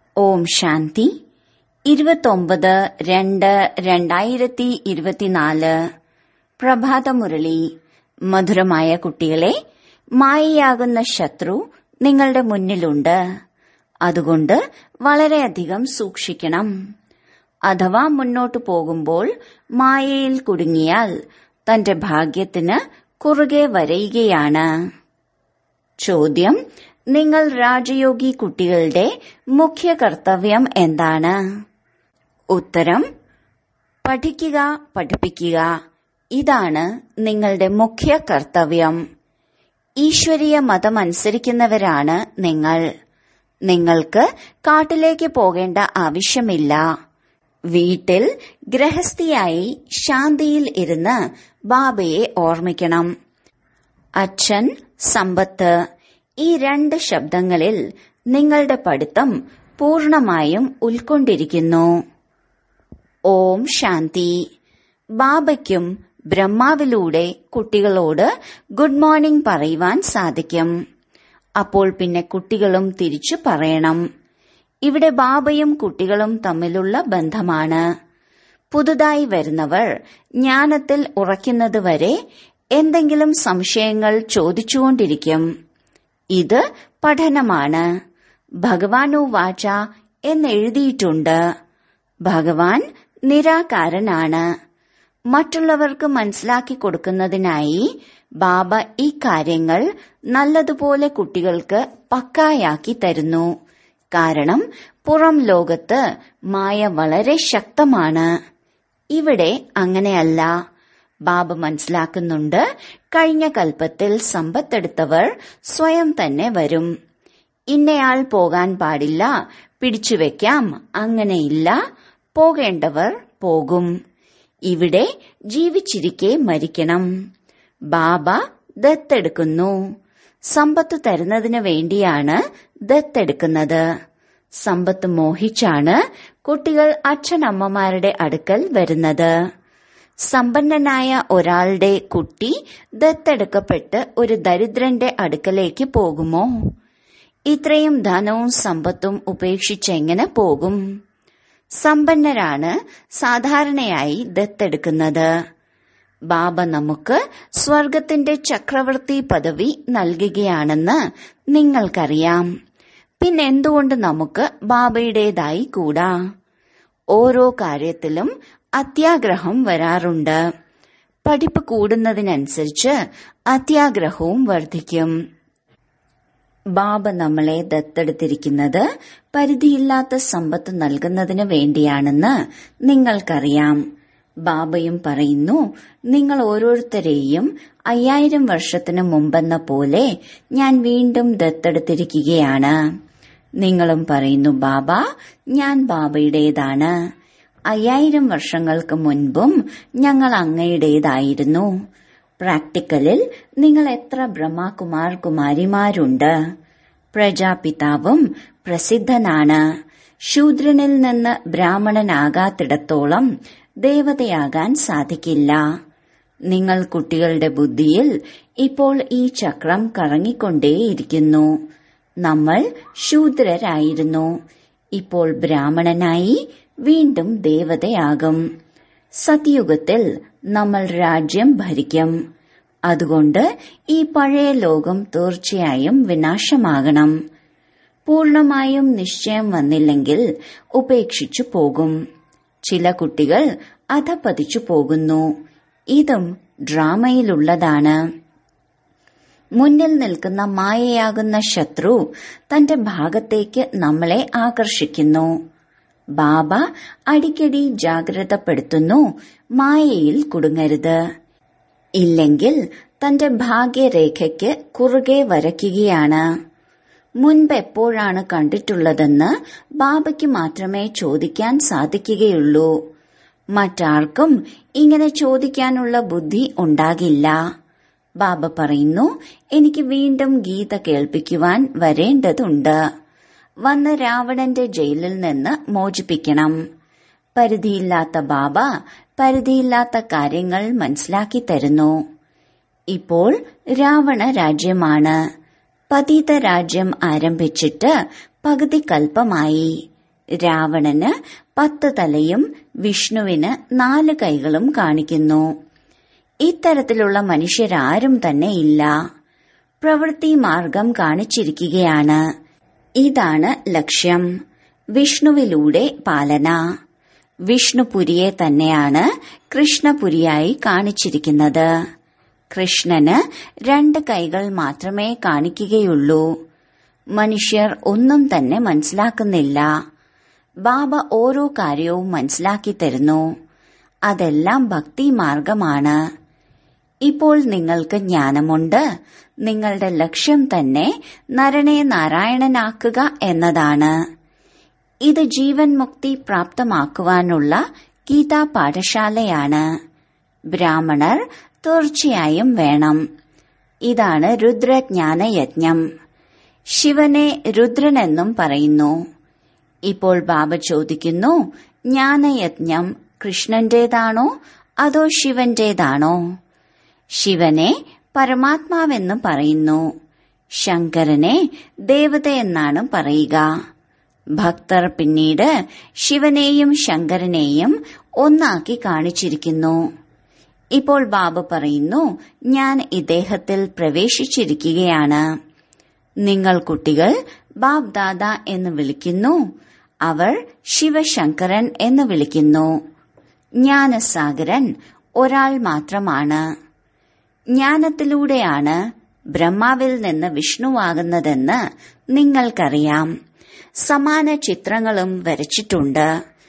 ഓം ശാന്തി ഇരുപത്തൊമ്പത് രണ്ട് രണ്ടായിരത്തി ഇരുപത്തിനാല് പ്രഭാതമുരളി മധുരമായ കുട്ടികളെ മായയാകുന്ന ശത്രു നിങ്ങളുടെ മുന്നിലുണ്ട് അതുകൊണ്ട് വളരെയധികം സൂക്ഷിക്കണം അഥവാ മുന്നോട്ടു പോകുമ്പോൾ മായയിൽ കുടുങ്ങിയാൽ തന്റെ ഭാഗ്യത്തിന് കുറുകെ വരയുകയാണ് ചോദ്യം നിങ്ങൾ രാജയോഗി കുട്ടികളുടെ മുഖ്യ കർത്തവ്യം എന്താണ് ഉത്തരം പഠിക്കുക പഠിപ്പിക്കുക ഇതാണ് നിങ്ങളുടെ മുഖ്യ കർത്തവ്യം ഈശ്വരീയ മതം അനുസരിക്കുന്നവരാണ് നിങ്ങൾ നിങ്ങൾക്ക് കാട്ടിലേക്ക് പോകേണ്ട ആവശ്യമില്ല വീട്ടിൽ ഗൃഹസ്ഥിയായി ശാന്തിയിൽ ഇരുന്ന് ബാബയെ ഓർമ്മിക്കണം അച്ഛൻ സമ്പത്ത് ഈ രണ്ട് ശബ്ദങ്ങളിൽ നിങ്ങളുടെ പഠിത്തം പൂർണമായും ഉൾക്കൊണ്ടിരിക്കുന്നു ഓം ശാന്തി ബാബയ്ക്കും ബ്രഹ്മാവിലൂടെ കുട്ടികളോട് ഗുഡ് മോർണിംഗ് പറയുവാൻ സാധിക്കും അപ്പോൾ പിന്നെ കുട്ടികളും തിരിച്ചു പറയണം ഇവിടെ ബാബയും കുട്ടികളും തമ്മിലുള്ള ബന്ധമാണ് പുതുതായി വരുന്നവർ ജ്ഞാനത്തിൽ ഉറയ്ക്കുന്നതുവരെ എന്തെങ്കിലും സംശയങ്ങൾ ചോദിച്ചുകൊണ്ടിരിക്കും ഇത് പഠനമാണ് ഭഗവാനു വാച എന്നെഴുതിയിട്ടുണ്ട് ഭഗവാൻ നിരാകാരനാണ് മറ്റുള്ളവർക്ക് മനസ്സിലാക്കി കൊടുക്കുന്നതിനായി ബാബ ഈ കാര്യങ്ങൾ നല്ലതുപോലെ കുട്ടികൾക്ക് പക്കായാക്കി തരുന്നു കാരണം പുറം ലോകത്ത് മായ വളരെ ശക്തമാണ് ഇവിടെ അങ്ങനെയല്ല ബാബ മനസ്സിലാക്കുന്നുണ്ട് കഴിഞ്ഞ കൽപ്പത്തിൽ സമ്പത്തെടുത്തവർ സ്വയം തന്നെ വരും ഇന്നയാൾ പോകാൻ പാടില്ല പിടിച്ചുവെക്കാം അങ്ങനെയില്ല പോകേണ്ടവർ പോകും ഇവിടെ ജീവിച്ചിരിക്കെ മരിക്കണം ബാബ ദത്തെടുക്കുന്നു സമ്പത്ത് തരുന്നതിന് വേണ്ടിയാണ് ദത്തെടുക്കുന്നത് സമ്പത്ത് മോഹിച്ചാണ് കുട്ടികൾ അച്ഛനമ്മമാരുടെ അടുക്കൽ വരുന്നത് സമ്പന്നനായ ഒരാളുടെ കുട്ടി ദത്തെടുക്കപ്പെട്ട് ഒരു ദരിദ്രന്റെ അടുക്കലേക്ക് പോകുമോ ഇത്രയും ധനവും സമ്പത്തും ഉപേക്ഷിച്ചെങ്ങനെ പോകും സമ്പന്നരാണ് സാധാരണയായി ദത്തെടുക്കുന്നത് ബാബ നമുക്ക് സ്വർഗത്തിന്റെ ചക്രവർത്തി പദവി നൽകുകയാണെന്ന് നിങ്ങൾക്കറിയാം പിന്നെന്തുകൊണ്ട് നമുക്ക് ബാബയുടേതായി കൂടാ ഓരോ കാര്യത്തിലും അത്യാഗ്രഹം വരാറുണ്ട് പഠിപ്പ് കൂടുന്നതിനനുസരിച്ച് അത്യാഗ്രഹവും വർദ്ധിക്കും ബാബ നമ്മളെ ദത്തെടുത്തിരിക്കുന്നത് പരിധിയില്ലാത്ത സമ്പത്ത് നൽകുന്നതിന് വേണ്ടിയാണെന്ന് നിങ്ങൾക്കറിയാം ബാബയും പറയുന്നു നിങ്ങൾ ഓരോരുത്തരെയും അയ്യായിരം വർഷത്തിനു മുമ്പെന്ന പോലെ ഞാൻ വീണ്ടും ദത്തെടുത്തിരിക്കുകയാണ് നിങ്ങളും പറയുന്നു ബാബ ഞാൻ ബാബയുടേതാണ് അയ്യായിരം വർഷങ്ങൾക്ക് മുൻപും ഞങ്ങൾ അങ്ങയുടേതായിരുന്നു പ്രാക്ടിക്കലിൽ നിങ്ങൾ എത്ര ബ്രഹ്മകുമാർ കുമാരിമാരുണ്ട് പ്രജാപിതാവും പ്രസിദ്ധനാണ് ശൂദ്രനിൽ നിന്ന് ബ്രാഹ്മണനാകാത്തിടത്തോളം ദേവതയാകാൻ സാധിക്കില്ല നിങ്ങൾ കുട്ടികളുടെ ബുദ്ധിയിൽ ഇപ്പോൾ ഈ ചക്രം കറങ്ങിക്കൊണ്ടേയിരിക്കുന്നു നമ്മൾ ശൂദ്രരായിരുന്നു ഇപ്പോൾ ബ്രാഹ്മണനായി വീണ്ടും ദേവതയാകും സത്യുഗത്തിൽ നമ്മൾ രാജ്യം ഭരിക്കും അതുകൊണ്ട് ഈ പഴയ ലോകം തീർച്ചയായും വിനാശമാകണം പൂർണമായും നിശ്ചയം വന്നില്ലെങ്കിൽ ഉപേക്ഷിച്ചു പോകും ചില കുട്ടികൾ അധപതിച്ചു പോകുന്നു ഇതും ഡ്രാമയിലുള്ളതാണ് മുന്നിൽ നിൽക്കുന്ന മായയാകുന്ന ശത്രു തന്റെ ഭാഗത്തേക്ക് നമ്മളെ ആകർഷിക്കുന്നു ബാബ അടിക്കടി ജാഗ്രതപ്പെടുത്തുന്നു മായയിൽ കുടുങ്ങരുത് ഇല്ലെങ്കിൽ തന്റെ ഭാഗ്യരേഖയ്ക്ക് കുറുകെ വരയ്ക്കുകയാണ് മുൻപ് എപ്പോഴാണ് കണ്ടിട്ടുള്ളതെന്ന് ബാബയ്ക്ക് മാത്രമേ ചോദിക്കാൻ സാധിക്കുകയുള്ളൂ മറ്റാർക്കും ഇങ്ങനെ ചോദിക്കാനുള്ള ബുദ്ധി ഉണ്ടാകില്ല ബാബ പറയുന്നു എനിക്ക് വീണ്ടും ഗീത കേൾപ്പിക്കുവാൻ വരേണ്ടതുണ്ട് വന്ന് രാവണന്റെ ജയിലിൽ നിന്ന് മോചിപ്പിക്കണം പരിധിയില്ലാത്ത ബാബ പരിധിയില്ലാത്ത കാര്യങ്ങൾ മനസ്സിലാക്കി തരുന്നു ഇപ്പോൾ രാവണ രാജ്യമാണ് പതിത രാജ്യം ആരംഭിച്ചിട്ട് പകുതി കൽപ്പമായി രാവണന് പത്ത് തലയും വിഷ്ണുവിന് നാല് കൈകളും കാണിക്കുന്നു ഇത്തരത്തിലുള്ള മനുഷ്യരാരും തന്നെ ഇല്ല പ്രവൃത്തി മാർഗം കാണിച്ചിരിക്കുകയാണ് ഇതാണ് ലക്ഷ്യം വിഷ്ണുവിലൂടെ പാലന വിഷ്ണുപുരിയെ തന്നെയാണ് കൃഷ്ണപുരിയായി കാണിച്ചിരിക്കുന്നത് കൃഷ്ണന് രണ്ട് കൈകൾ മാത്രമേ കാണിക്കുകയുള്ളൂ മനുഷ്യർ ഒന്നും തന്നെ മനസ്സിലാക്കുന്നില്ല ബാബ ഓരോ കാര്യവും മനസ്സിലാക്കി തരുന്നു അതെല്ലാം ഭക്തി മാർഗമാണ് ഇപ്പോൾ നിങ്ങൾക്ക് ജ്ഞാനമുണ്ട് നിങ്ങളുടെ ലക്ഷ്യം തന്നെ നരനെ നാരായണനാക്കുക എന്നതാണ് ഇത് ജീവൻ മുക്തി പ്രാപ്തമാക്കുവാനുള്ള ഗീതാ പാഠശാലയാണ് ബ്രാഹ്മണർ തീർച്ചയായും വേണം ഇതാണ് രുദ്രജ്ഞാന യജ്ഞം ശിവനെ രുദ്രനെന്നും പറയുന്നു ഇപ്പോൾ ബാബ ചോദിക്കുന്നു ജ്ഞാനയജ്ഞം കൃഷ്ണന്റേതാണോ അതോ ശിവന്റേതാണോ ശിവനെ പരമാത്മാവെന്ന് പറയുന്നു ശങ്കരനെ ദേവതയെന്നാണ് പറയുക ഭക്തർ പിന്നീട് ശിവനെയും ശങ്കരനെയും ഒന്നാക്കി കാണിച്ചിരിക്കുന്നു ഇപ്പോൾ ബാബ പറയുന്നു ഞാൻ ഇദ്ദേഹത്തിൽ പ്രവേശിച്ചിരിക്കുകയാണ് നിങ്ങൾ കുട്ടികൾ ബാബ് ദാദ എന്ന് വിളിക്കുന്നു അവർ ശിവശങ്കരൻ എന്ന് വിളിക്കുന്നു ജ്ഞാനസാഗരൻ ഒരാൾ മാത്രമാണ് ജ്ഞാനത്തിലൂടെയാണ് ബ്രഹ്മാവിൽ നിന്ന് വിഷ്ണുവാകുന്നതെന്ന് നിങ്ങൾക്കറിയാം സമാന ചിത്രങ്ങളും വരച്ചിട്ടുണ്ട്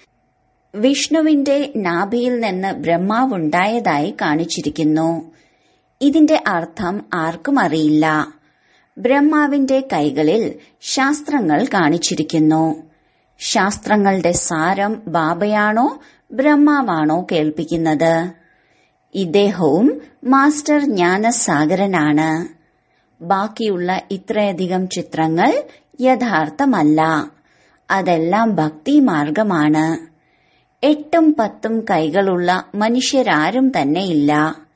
വിഷ്ണുവിന്റെ നാഭിയിൽ നിന്ന് ബ്രഹ്മാവുണ്ടായതായി കാണിച്ചിരിക്കുന്നു ഇതിന്റെ അർത്ഥം ആർക്കും അറിയില്ല ബ്രഹ്മാവിന്റെ കൈകളിൽ ശാസ്ത്രങ്ങൾ കാണിച്ചിരിക്കുന്നു ശാസ്ത്രങ്ങളുടെ സാരം ബാബയാണോ ബ്രഹ്മാവാണോ കേൾപ്പിക്കുന്നത് ഇദ്ദേഹവും മാസ്റ്റർ ജ്ഞാനസാഗരനാണ് ബാക്കിയുള്ള ഇത്രയധികം ചിത്രങ്ങൾ യഥാർത്ഥമല്ല അതെല്ലാം ഭക്തി മാർഗമാണ് എട്ടും പത്തും കൈകളുള്ള മനുഷ്യരാരും തന്നെയില്ല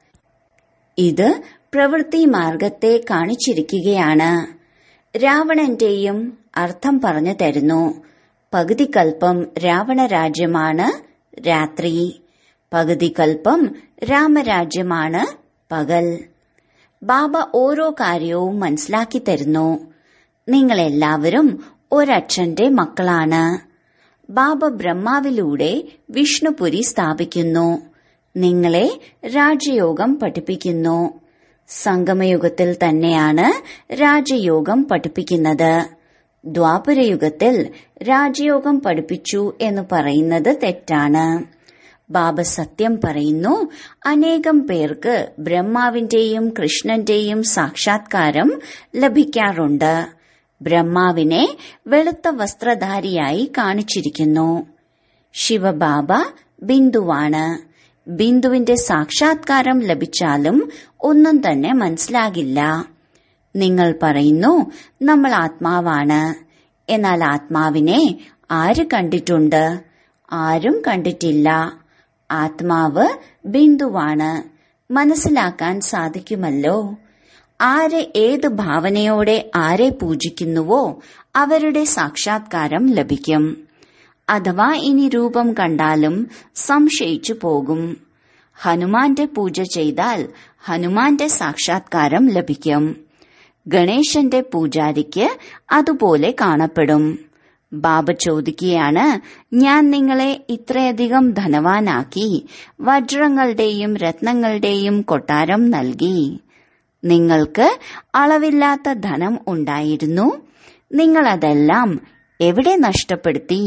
ഇത് പ്രവൃത്തി മാർഗത്തെ കാണിച്ചിരിക്കുകയാണ് രാവണന്റെയും അർത്ഥം പറഞ്ഞു തരുന്നു പകുതി കൽപ്പം രാവണ രാജ്യമാണ് രാത്രി പകുതി കൽപ്പം രാമരാജ്യമാണ് പകൽ ബാബ ഓരോ കാര്യവും മനസ്സിലാക്കി തരുന്നു നിങ്ങളെല്ലാവരും ഒരച്ഛന്റെ മക്കളാണ് ബാബ ബ്രഹ്മാവിലൂടെ വിഷ്ണുപുരി സ്ഥാപിക്കുന്നു നിങ്ങളെ രാജയോഗം പഠിപ്പിക്കുന്നു സംഗമയുഗത്തിൽ തന്നെയാണ് രാജയോഗം പഠിപ്പിക്കുന്നത് ദ്വാപരയുഗത്തിൽ രാജയോഗം പഠിപ്പിച്ചു എന്ന് പറയുന്നത് തെറ്റാണ് ബാബ സത്യം പറയുന്നു അനേകം പേർക്ക് ബ്രഹ്മാവിന്റെയും കൃഷ്ണന്റെയും സാക്ഷാത്കാരം ലഭിക്കാറുണ്ട് ബ്രഹ്മാവിനെ വെളുത്ത വസ്ത്രധാരിയായി കാണിച്ചിരിക്കുന്നു ശിവബാബ ബിന്ദുവാണ് ബിന്ദുവിന്റെ സാക്ഷാത്കാരം ലഭിച്ചാലും ഒന്നും തന്നെ മനസ്സിലാകില്ല നിങ്ങൾ പറയുന്നു നമ്മൾ ആത്മാവാണ് എന്നാൽ ആത്മാവിനെ ആര് കണ്ടിട്ടുണ്ട് ആരും കണ്ടിട്ടില്ല ആത്മാവ് ബിന്ദുവാണ് മനസ്സിലാക്കാൻ സാധിക്കുമല്ലോ ആര് ഏത് ഭാവനയോടെ ആരെ പൂജിക്കുന്നുവോ അവരുടെ സാക്ഷാത്കാരം ലഭിക്കും അഥവാ ഇനി രൂപം കണ്ടാലും സംശയിച്ചു പോകും ഹനുമാന്റെ പൂജ ചെയ്താൽ ഹനുമാന്റെ സാക്ഷാത്കാരം ലഭിക്കും ഗണേശന്റെ പൂജാരിക്ക് അതുപോലെ കാണപ്പെടും ബാബ ചോദിക്കുകയാണ് ഞാൻ നിങ്ങളെ ഇത്രയധികം ധനവാനാക്കി വജ്രങ്ങളുടെയും രത്നങ്ങളുടെയും കൊട്ടാരം നൽകി നിങ്ങൾക്ക് അളവില്ലാത്ത ധനം ഉണ്ടായിരുന്നു നിങ്ങൾ അതെല്ലാം എവിടെ നഷ്ടപ്പെടുത്തി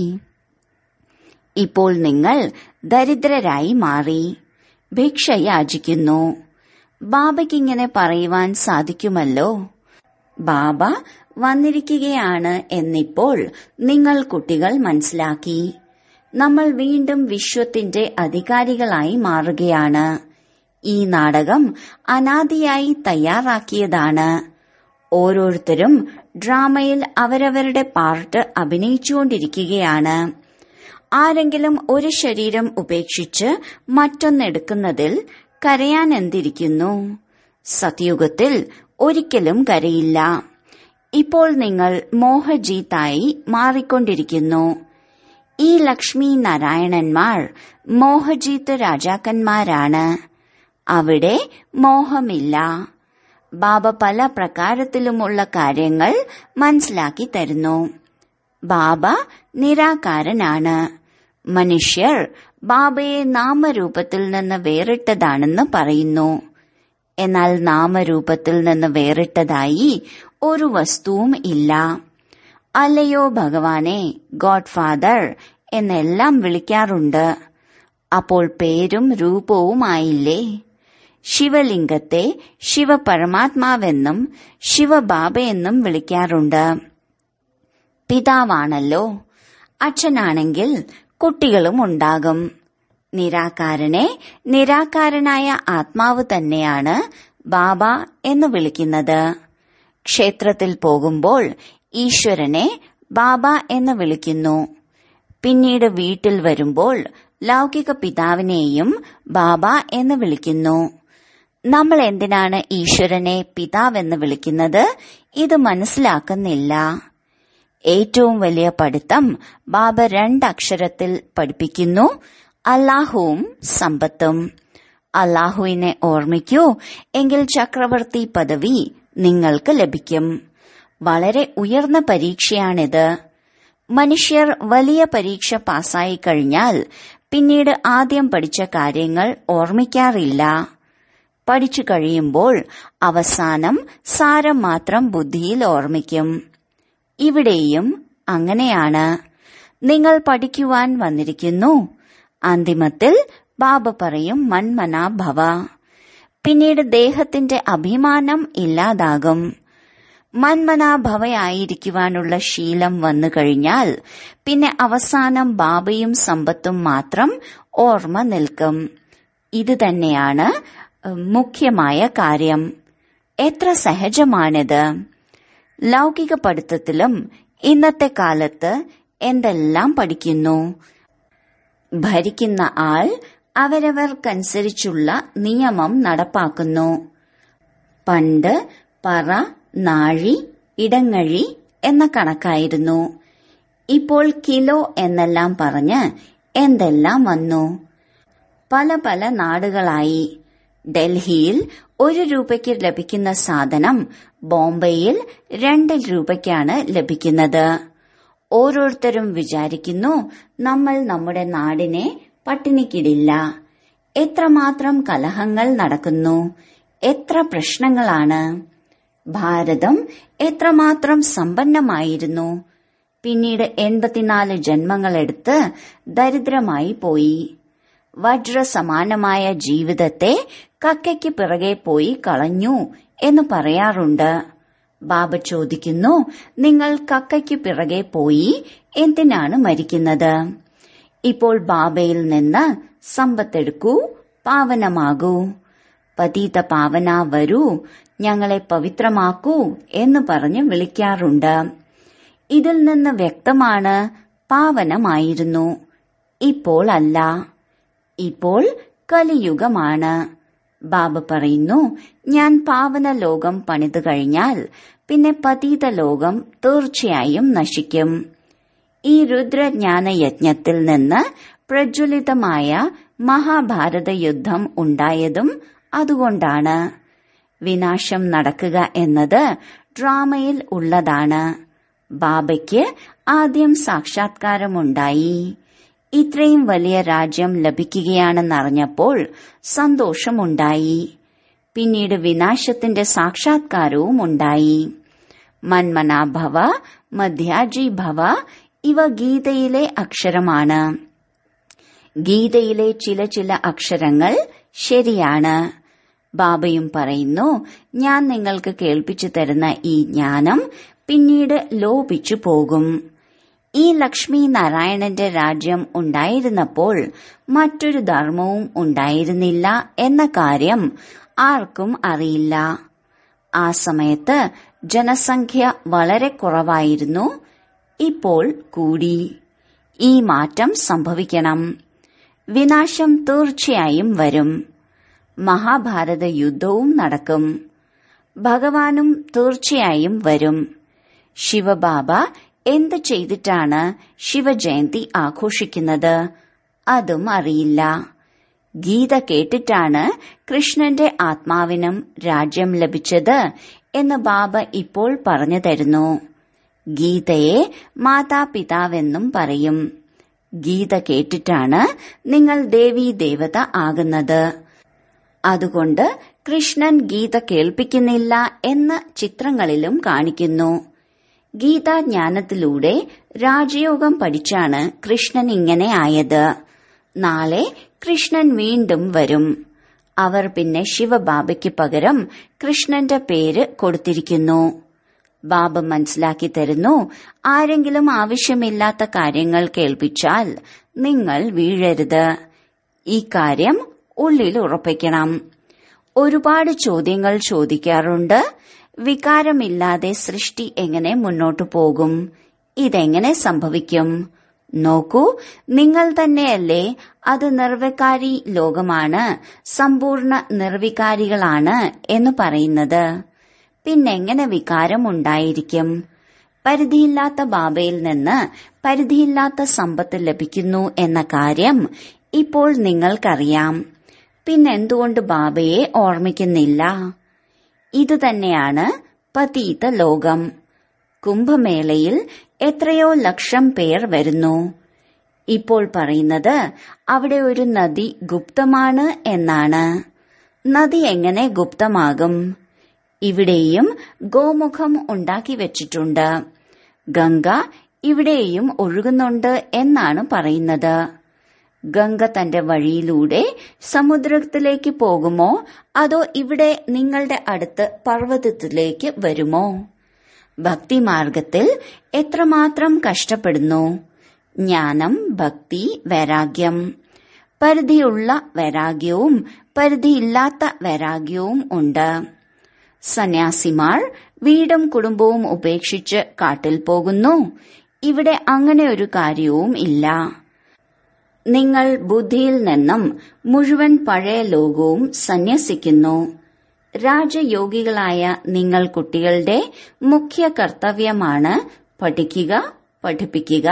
ഇപ്പോൾ നിങ്ങൾ ദരിദ്രരായി മാറി ഭിക്ഷ യാചിക്കുന്നു ബാബയ്ക്കിങ്ങനെ പറയുവാൻ സാധിക്കുമല്ലോ ബാബ വന്നിരിക്കുകയാണ് എന്നിപ്പോൾ നിങ്ങൾ കുട്ടികൾ മനസ്സിലാക്കി നമ്മൾ വീണ്ടും വിശ്വത്തിന്റെ അധികാരികളായി മാറുകയാണ് ഈ നാടകം അനാദിയായി തയ്യാറാക്കിയതാണ് ഓരോരുത്തരും ഡ്രാമയിൽ അവരവരുടെ പാർട്ട് അഭിനയിച്ചുകൊണ്ടിരിക്കുകയാണ് ആരെങ്കിലും ഒരു ശരീരം ഉപേക്ഷിച്ച് മറ്റൊന്നെടുക്കുന്നതിൽ കരയാൻ എന്തിരിക്കുന്നു സത്യുഗത്തിൽ ഒരിക്കലും കരയില്ല ഇപ്പോൾ നിങ്ങൾ മോഹജീത്തായി മാറിക്കൊണ്ടിരിക്കുന്നു ഈ ലക്ഷ്മി നാരായണന്മാർ മോഹജീത്ത് രാജാക്കന്മാരാണ് അവിടെ മോഹമില്ല ബാബ പല പ്രകാരത്തിലുമുള്ള കാര്യങ്ങൾ മനസ്സിലാക്കി തരുന്നു ബാബ നിരാകാരനാണ് മനുഷ്യർ ബാബയെ നാമരൂപത്തിൽ നിന്ന് വേറിട്ടതാണെന്ന് പറയുന്നു എന്നാൽ നാമരൂപത്തിൽ നിന്ന് വേറിട്ടതായി ഒരു വസ്തുവും ഇല്ല അല്ലയോ ഭഗവാനെ ഗോഡ് ഫാദർ എന്നെല്ലാം വിളിക്കാറുണ്ട് അപ്പോൾ പേരും രൂപവുമായില്ലേ ശിവലിംഗത്തെ ശിവപരമാത്മാവെന്നും ശിവബാബയെന്നും വിളിക്കാറുണ്ട് പിതാവാണല്ലോ അച്ഛനാണെങ്കിൽ കുട്ടികളും ഉണ്ടാകും നിരാകാരനെ നിരാകാരനായ ആത്മാവ് തന്നെയാണ് ബാബ എന്ന് വിളിക്കുന്നത് ക്ഷേത്രത്തിൽ പോകുമ്പോൾ ഈശ്വരനെ ബാബ എന്ന് വിളിക്കുന്നു പിന്നീട് വീട്ടിൽ വരുമ്പോൾ ലൗകിക പിതാവിനെയും ബാബ എന്ന് വിളിക്കുന്നു നമ്മൾ എന്തിനാണ് ഈശ്വരനെ പിതാവെന്ന് വിളിക്കുന്നത് ഇത് മനസ്സിലാക്കുന്നില്ല ഏറ്റവും വലിയ പഠിത്തം ബാബ രണ്ടക്ഷരത്തിൽ പഠിപ്പിക്കുന്നു അല്ലാഹുവും സമ്പത്തും അല്ലാഹുവിനെ ഓർമ്മിക്കൂ എങ്കിൽ ചക്രവർത്തി പദവി നിങ്ങൾക്ക് ലഭിക്കും വളരെ ഉയർന്ന പരീക്ഷയാണിത് മനുഷ്യർ വലിയ പരീക്ഷ പാസ്സായി കഴിഞ്ഞാൽ പിന്നീട് ആദ്യം പഠിച്ച കാര്യങ്ങൾ ഓർമ്മിക്കാറില്ല പഠിച്ചു കഴിയുമ്പോൾ അവസാനം സാരം മാത്രം ബുദ്ധിയിൽ ഓർമ്മിക്കും ഇവിടെയും അങ്ങനെയാണ് നിങ്ങൾ പഠിക്കുവാൻ വന്നിരിക്കുന്നു അന്തിമത്തിൽ ബാബ പറയും മന്മന ഭവ പിന്നീട് ദേഹത്തിന്റെ അഭിമാനം ഇല്ലാതാകും മന്മനാഭവയായിരിക്കുവാനുള്ള ശീലം വന്നു കഴിഞ്ഞാൽ പിന്നെ അവസാനം ബാബയും സമ്പത്തും മാത്രം ഓർമ്മ നിൽക്കും ഇത് തന്നെയാണ് മുഖ്യമായ കാര്യം എത്ര സഹജമാണിത് ലൗകിക പഠിത്തത്തിലും ഇന്നത്തെ കാലത്ത് എന്തെല്ലാം പഠിക്കുന്നു ഭരിക്കുന്ന ആൾ അവരവർക്കനുസരിച്ചുള്ള നിയമം നടപ്പാക്കുന്നു പണ്ട് പറ നാഴി ഇടങ്ങഴി എന്ന കണക്കായിരുന്നു ഇപ്പോൾ കിലോ എന്നെല്ലാം പറഞ്ഞ് എന്തെല്ലാം വന്നു പല പല നാടുകളായി ഡൽഹിയിൽ ഒരു രൂപയ്ക്ക് ലഭിക്കുന്ന സാധനം ബോംബെയിൽ രണ്ട് രൂപയ്ക്കാണ് ലഭിക്കുന്നത് ഓരോരുത്തരും വിചാരിക്കുന്നു നമ്മൾ നമ്മുടെ നാടിനെ പട്ടിണിക്കിടില്ല എത്രമാത്രം കലഹങ്ങൾ നടക്കുന്നു എത്ര പ്രശ്നങ്ങളാണ് ഭാരതം എത്രമാത്രം സമ്പന്നമായിരുന്നു പിന്നീട് എൺപത്തിനാല് ജന്മങ്ങളെടുത്ത് ദരിദ്രമായി പോയി വജ്രസമാനമായ ജീവിതത്തെ കക്കയ്ക്ക് പിറകെ പോയി കളഞ്ഞു എന്ന് പറയാറുണ്ട് ബാബ ചോദിക്കുന്നു നിങ്ങൾ കക്കയ്ക്ക് പിറകെ പോയി എന്തിനാണ് മരിക്കുന്നത് ഇപ്പോൾ ബാബയിൽ നിന്ന് സമ്പത്തെടുക്കൂ പാവനമാകൂ പതീത പാവന വരൂ ഞങ്ങളെ പവിത്രമാക്കൂ എന്ന് പറഞ്ഞ് വിളിക്കാറുണ്ട് ഇതിൽ നിന്ന് വ്യക്തമാണ് പാവനമായിരുന്നു ഇപ്പോൾ അല്ല ഇപ്പോൾ കലിയുഗമാണ് ബാബ പറയുന്നു ഞാൻ പാവന ലോകം പണിതു കഴിഞ്ഞാൽ പിന്നെ പതീത ലോകം തീർച്ചയായും നശിക്കും ഈ രുദ്രജ്ഞാന യജ്ഞത്തിൽ നിന്ന് പ്രജ്വലിതമായ മഹാഭാരത യുദ്ധം ഉണ്ടായതും അതുകൊണ്ടാണ് വിനാശം നടക്കുക എന്നത് ഡ്രാമയിൽ ഉള്ളതാണ് ബാബയ്ക്ക് ആദ്യം സാക്ഷാത്കാരമുണ്ടായി ഇത്രയും വലിയ രാജ്യം ലഭിക്കുകയാണെന്നറിഞ്ഞപ്പോൾ സന്തോഷമുണ്ടായി പിന്നീട് വിനാശത്തിന്റെ സാക്ഷാത്കാരവും ഉണ്ടായി മന്മനാഭവ മധ്യാജി ഭവ ഇവ ഗീതയിലെ അക്ഷരമാണ് ഗീതയിലെ ചില ചില അക്ഷരങ്ങൾ ശരിയാണ് ബാബയും പറയുന്നു ഞാൻ നിങ്ങൾക്ക് കേൾപ്പിച്ചു തരുന്ന ഈ ജ്ഞാനം പിന്നീട് ലോപിച്ചു പോകും ഈ ലക്ഷ്മി നാരായണന്റെ രാജ്യം ഉണ്ടായിരുന്നപ്പോൾ മറ്റൊരു ധർമ്മവും ഉണ്ടായിരുന്നില്ല എന്ന കാര്യം ആർക്കും അറിയില്ല ആ സമയത്ത് ജനസംഖ്യ വളരെ കുറവായിരുന്നു ഇപ്പോൾ കൂടി ഈ മാറ്റം സംഭവിക്കണം വിനാശം തീർച്ചയായും വരും മഹാഭാരത യുദ്ധവും നടക്കും ഭഗവാനും തീർച്ചയായും വരും ശിവബാബ എന്ത് ചെയ്തിട്ടാണ് ശിവജയന്തി ആഘോഷിക്കുന്നത് അതും അറിയില്ല ഗീത കേട്ടിട്ടാണ് കൃഷ്ണന്റെ ആത്മാവിനും രാജ്യം ലഭിച്ചത് എന്ന് ബാബ ഇപ്പോൾ പറഞ്ഞു തരുന്നു ഗീതയെ മാതാപിതാവെന്നും പറയും ഗീത കേട്ടിട്ടാണ് നിങ്ങൾ ദേവീ ദേവത ആകുന്നത് അതുകൊണ്ട് കൃഷ്ണൻ ഗീത കേൾപ്പിക്കുന്നില്ല എന്ന് ചിത്രങ്ങളിലും കാണിക്കുന്നു ഗീതാജ്ഞാനത്തിലൂടെ രാജയോഗം പഠിച്ചാണ് കൃഷ്ണൻ ഇങ്ങനെ ആയത് നാളെ കൃഷ്ണൻ വീണ്ടും വരും അവർ പിന്നെ ശിവബാബയ്ക്ക് പകരം കൃഷ്ണന്റെ പേര് കൊടുത്തിരിക്കുന്നു ബാബ മനസ്സിലാക്കി തരുന്നു ആരെങ്കിലും ആവശ്യമില്ലാത്ത കാര്യങ്ങൾ കേൾപ്പിച്ചാൽ നിങ്ങൾ വീഴരുത് ഈ കാര്യം ഉള്ളിൽ ഉറപ്പിക്കണം ഒരുപാട് ചോദ്യങ്ങൾ ചോദിക്കാറുണ്ട് വികാരമില്ലാതെ സൃഷ്ടി എങ്ങനെ മുന്നോട്ടു പോകും ഇതെങ്ങനെ സംഭവിക്കും നോക്കൂ നിങ്ങൾ തന്നെയല്ലേ അത് നിർവികാരി ലോകമാണ് സമ്പൂർണ്ണ നിർവികാരികളാണ് എന്ന് പറയുന്നത് പിന്നെങ്ങനെ വികാരം ഉണ്ടായിരിക്കും പരിധിയില്ലാത്ത ബാബയിൽ നിന്ന് പരിധിയില്ലാത്ത സമ്പത്ത് ലഭിക്കുന്നു എന്ന കാര്യം ഇപ്പോൾ നിങ്ങൾക്കറിയാം പിന്നെന്തുകൊണ്ട് ബാബയെ ഓർമ്മിക്കുന്നില്ല ഇത് തന്നെയാണ് പതീത ലോകം കുംഭമേളയിൽ എത്രയോ ലക്ഷം പേർ വരുന്നു ഇപ്പോൾ പറയുന്നത് അവിടെ ഒരു നദി ഗുപ്തമാണ് എന്നാണ് നദി എങ്ങനെ ഗുപ്തമാകും ഇവിടെയും ഗോമുഖം ഉണ്ടാക്കി വെച്ചിട്ടുണ്ട് ഗംഗ ഇവിടെയും ഒഴുകുന്നുണ്ട് എന്നാണ് പറയുന്നത് ഗംഗ തന്റെ വഴിയിലൂടെ സമുദ്രത്തിലേക്ക് പോകുമോ അതോ ഇവിടെ നിങ്ങളുടെ അടുത്ത് പർവ്വതത്തിലേക്ക് വരുമോ ഭക്തിമാർഗത്തിൽ എത്രമാത്രം കഷ്ടപ്പെടുന്നു ജ്ഞാനം ഭക്തി വൈരാഗ്യം പരിധിയുള്ള വൈരാഗ്യവും പരിധിയില്ലാത്ത വൈരാഗ്യവും ഉണ്ട് സന്യാസിമാർ വീടും കുടുംബവും ഉപേക്ഷിച്ച് കാട്ടിൽ പോകുന്നു ഇവിടെ അങ്ങനെ ഒരു കാര്യവും ഇല്ല നിങ്ങൾ ബുദ്ധിയിൽ നിന്നും മുഴുവൻ പഴയ ലോകവും സന്യസിക്കുന്നു രാജയോഗികളായ നിങ്ങൾ കുട്ടികളുടെ മുഖ്യ കർത്തവ്യമാണ് പഠിക്കുക പഠിപ്പിക്കുക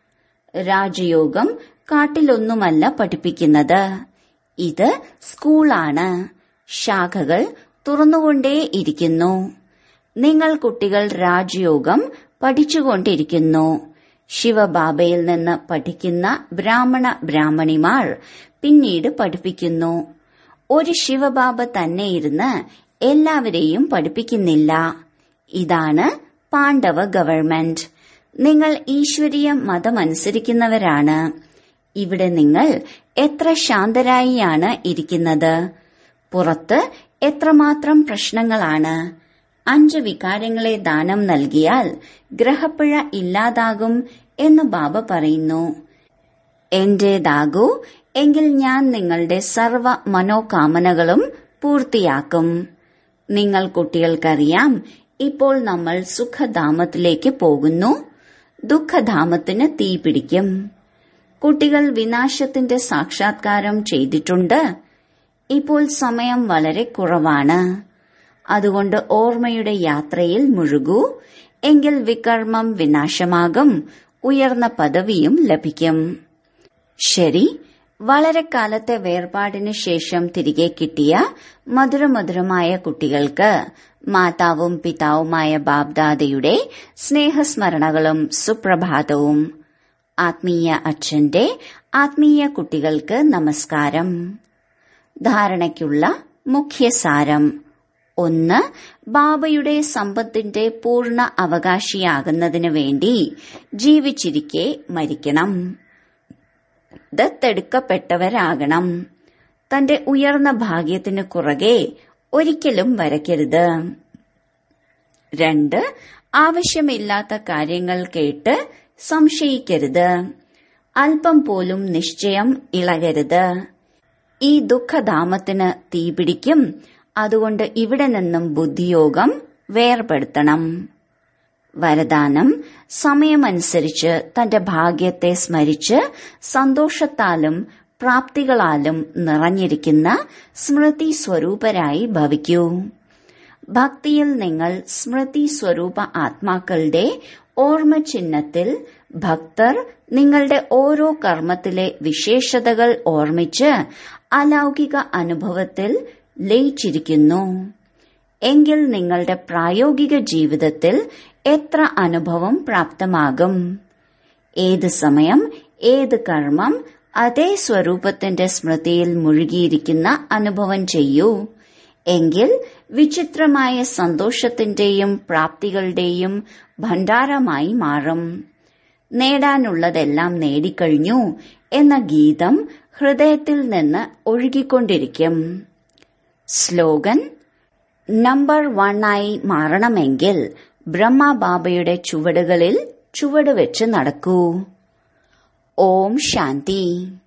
രാജയോഗം കാട്ടിലൊന്നുമല്ല പഠിപ്പിക്കുന്നത് ഇത് സ്കൂളാണ് ശാഖകൾ തുറന്നുകൊണ്ടേയിരിക്കുന്നു നിങ്ങൾ കുട്ടികൾ രാജയോഗം പഠിച്ചുകൊണ്ടിരിക്കുന്നു ശിവബാബയിൽ നിന്ന് പഠിക്കുന്ന ബ്രാഹ്മണ ബ്രാഹ്മണിമാർ പിന്നീട് പഠിപ്പിക്കുന്നു ഒരു ശിവബാബ തന്നെ ഇരുന്ന് എല്ലാവരെയും പഠിപ്പിക്കുന്നില്ല ഇതാണ് പാണ്ഡവ ഗവൺമെന്റ് നിങ്ങൾ ഈശ്വരീയ മതമനുസരിക്കുന്നവരാണ് ഇവിടെ നിങ്ങൾ എത്ര ശാന്തരായിയാണ് ഇരിക്കുന്നത് പുറത്ത് എത്രമാത്രം പ്രശ്നങ്ങളാണ് അഞ്ച് വികാരങ്ങളെ ദാനം നൽകിയാൽ ഗ്രഹപ്പിഴ ഇല്ലാതാകും എന്ന് ബാബ പറയുന്നു എന്റേതാകൂ എങ്കിൽ ഞാൻ നിങ്ങളുടെ സർവ മനോകാമനകളും പൂർത്തിയാക്കും നിങ്ങൾ കുട്ടികൾക്കറിയാം ഇപ്പോൾ നമ്മൾ സുഖധാമത്തിലേക്ക് പോകുന്നു ദുഃഖധാമത്തിന് തീ പിടിക്കും കുട്ടികൾ വിനാശത്തിന്റെ സാക്ഷാത്കാരം ചെയ്തിട്ടുണ്ട് ഇപ്പോൾ സമയം വളരെ കുറവാണ് അതുകൊണ്ട് ഓർമ്മയുടെ യാത്രയിൽ മുഴുകൂ എങ്കിൽ വികർമ്മം വിനാശമാകും ഉയർന്ന പദവിയും ലഭിക്കും ശരി വളരെ കാലത്തെ വേർപാടിന് ശേഷം തിരികെ കിട്ടിയ മധുരമധുരമായ കുട്ടികൾക്ക് മാതാവും പിതാവുമായ ബാബ്ദാദയുടെ സ്നേഹസ്മരണകളും സുപ്രഭാതവും ആത്മീയ അച്ഛന്റെ ആത്മീയ കുട്ടികൾക്ക് നമസ്കാരം ധാരണയ്ക്കുള്ള മുഖ്യസാരം ഒന്ന് ബാബയുടെ സമ്പത്തിന്റെ പൂർണ്ണ അവകാശിയാകുന്നതിനു വേണ്ടി ജീവിച്ചിരിക്കെ മരിക്കണം ദത്തെടുക്കപ്പെട്ടവരാകണം തന്റെ ഉയർന്ന ഭാഗ്യത്തിന് പുറകെ ഒരിക്കലും വരയ്ക്കരുത് രണ്ട് ആവശ്യമില്ലാത്ത കാര്യങ്ങൾ കേട്ട് സംശയിക്കരുത് അല്പം പോലും നിശ്ചയം ഇളകരുത് ഈ ദുഃഖധാമത്തിന് തീപിടിക്കും അതുകൊണ്ട് ഇവിടെ നിന്നും ബുദ്ധിയോഗം വേർപെടുത്തണം വരദാനം സമയമനുസരിച്ച് തന്റെ ഭാഗ്യത്തെ സ്മരിച്ച് സന്തോഷത്താലും പ്രാപ്തികളാലും നിറഞ്ഞിരിക്കുന്ന സ്മൃതി സ്വരൂപരായി ഭവിക്കൂ ഭക്തിയിൽ നിങ്ങൾ സ്മൃതി സ്വരൂപ ആത്മാക്കളുടെ ഓർമ്മ ചിഹ്നത്തിൽ ഭക്തർ നിങ്ങളുടെ ഓരോ കർമ്മത്തിലെ വിശേഷതകൾ ഓർമ്മിച്ച് അലൗകിക അനുഭവത്തിൽ ലയിച്ചിരിക്കുന്നു എങ്കിൽ നിങ്ങളുടെ പ്രായോഗിക ജീവിതത്തിൽ എത്ര അനുഭവം പ്രാപ്തമാകും ഏത് സമയം ഏത് കർമ്മം അതേ സ്വരൂപത്തിന്റെ സ്മൃതിയിൽ മുഴുകിയിരിക്കുന്ന അനുഭവം ചെയ്യൂ എങ്കിൽ വിചിത്രമായ സന്തോഷത്തിന്റെയും പ്രാപ്തികളുടെയും ഭണ്ഡാരമായി മാറും നേടാനുള്ളതെല്ലാം നേടിക്കഴിഞ്ഞു എന്ന ഗീതം ഹൃദയത്തിൽ നിന്ന് ഒഴുകിക്കൊണ്ടിരിക്കും സ്ലോഗൻ നമ്പർ വണ്ണായി മാറണമെങ്കിൽ ബ്രഹ്മബാബയുടെ ചുവടുകളിൽ ചുവട് വെച്ച് നടക്കൂ ഓം ശാന്തി